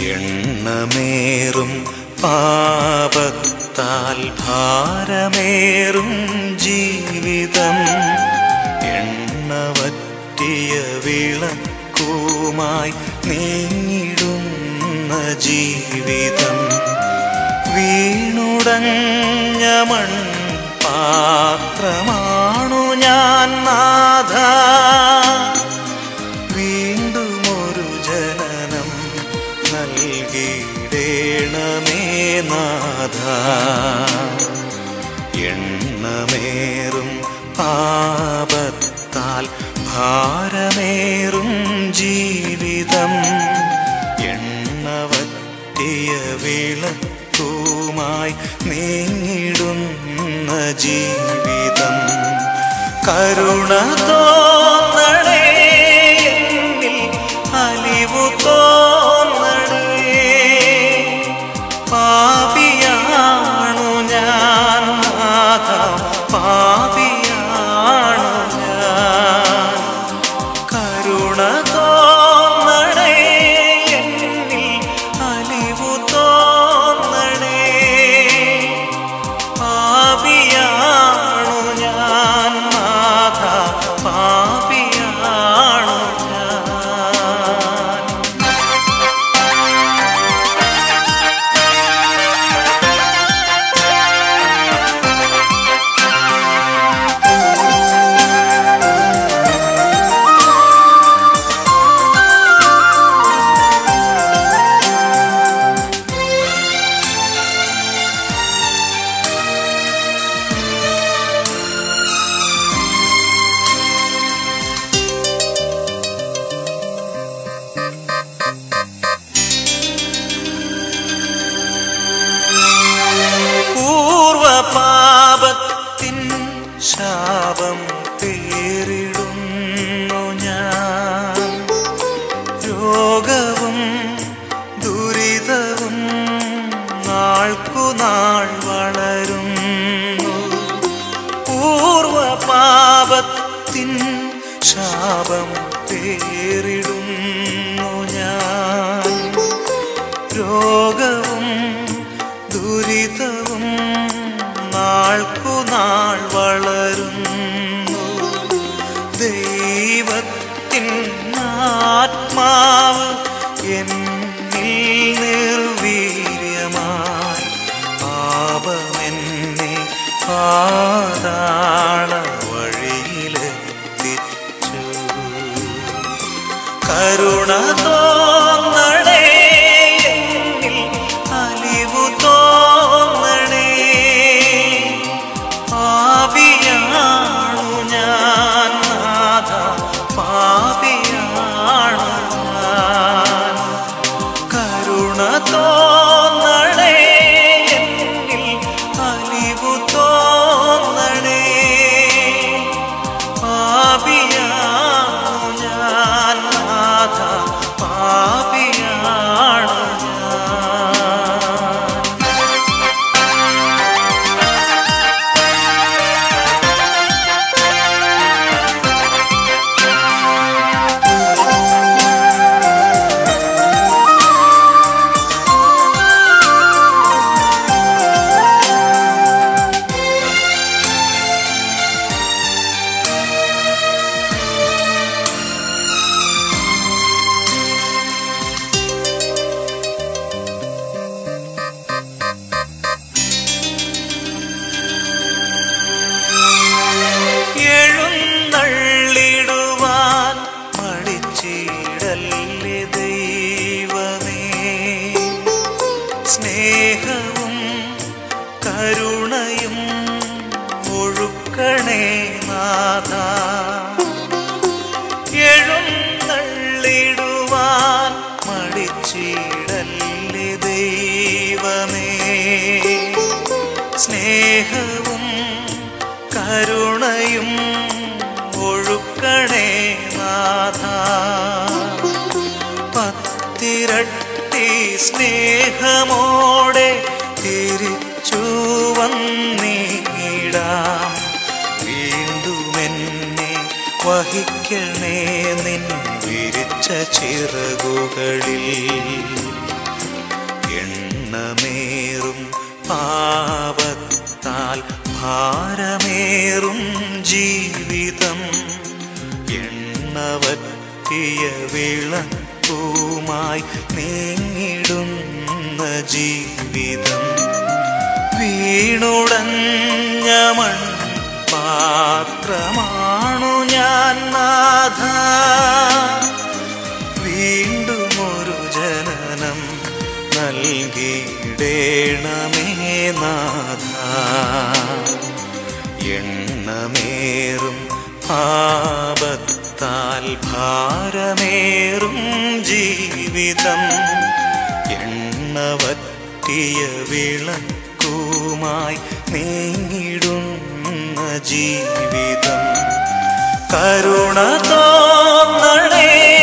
എണ്ണമേറും പാപത്താൽ ഭാരമേറും ജീവിതം എണ്ണവറ്റിയ വിളക്കുമായി നീങ്ങിടുന്ന ജീവിതം വീണുടഞ്ഞ മൺ പാത്രമാണു ഞാൻ നാഥ വീണ്ടുമൊരു ജനനം നൽകിയിടേണമേ നാഥ എണ്ണമേറും പാപത്താൽ ഭാരമേറും ജീവിതം എണ്ണവറ്റിയ വിളക്കുമായി നീങ്ങിടുന്ന ജീവിതം കരുണ തോന്നണേ എന്നിൽ അലിവു തോന്നണേ പാപിയാണു ഞാൻ നാഥ പാപിയാണു ഞാൻ കരുണ തോന്നണേ എന്നിൽ അലിവു തോന്നണേ പാപിയാണു ഞാൻ നാഥ പാപിയാണു ഞാൻ പൂർവപാപത്തിൻ ശാപം പേരിടുന്നു ഞാൻ രോഗവും ദുരിതവും നാൾക്കുനാൾ വളരുന്നു പൂർവപാപത്തിൻ ശാപം പേരിടുന്നു ഞാൻ രോഗവും ദുരിതവും നാൾക്കുനാൾ വളരുന്നു ദൈവത്തിൻ ആത്മാവ് എന്നിൽ നിർവീര്യമായി പാപമെന്നെ പാതാള വഴിയിലെത്തിച്ചു കരുണ തോന്നണേ എന്നിൽ അലിവു തോന്നണേ പാപിയാണു ഞാൻ നാഥ പാപിയാണു ഞാൻ കരുണ തോന്നണേ എന്നിൽ അലിവു തോന്നണേ പാപിയാണു ഞാൻ നാഥ പാപിയാണു ഞാൻ എഴുന്നള്ളിടുവാൻ മടിച്ചിടല്ലേ ദൈവമേ സ്നേഹവും കരുണയും ഒഴുക്കണേ നാഥ എഴുന്നള്ളിടുവാൻ മടിച്ചിടല്ലേ ദൈവമേ സ്നേഹവും കരുണയും ഒഴുക്കണേ നാഥ പത്തിരട്ടി സ്നേഹമോടെ തിരിച്ചു വന്നിടാം വീണ്ടുമെന്നെ വഹിക്കണേ നിൻ വിരിച്ച ചിറകുകളിൽ എണ്ണമേറും പാപത്താൽ ഭാരമേറും ജീവിതം എണ്ണവറ്റിയ വിളക്കുമായി നീങ്ങിടുന്ന ജീവിതം വീണുടഞ്ഞ മൺ പാത്രമാണു ഞാൻ നാഥ വീണ്ടും ഒരു ജനനം നൽകിയിടേണമേ നാഥ എണ്ണമേറും പാപത്താൽ ഭാരമേറും ജീവിതം എണ്ണവറ്റിയ വിളക്കുമായി നീങ്ങിടുന്ന ജീവിതം കരുണ തോന്നണേ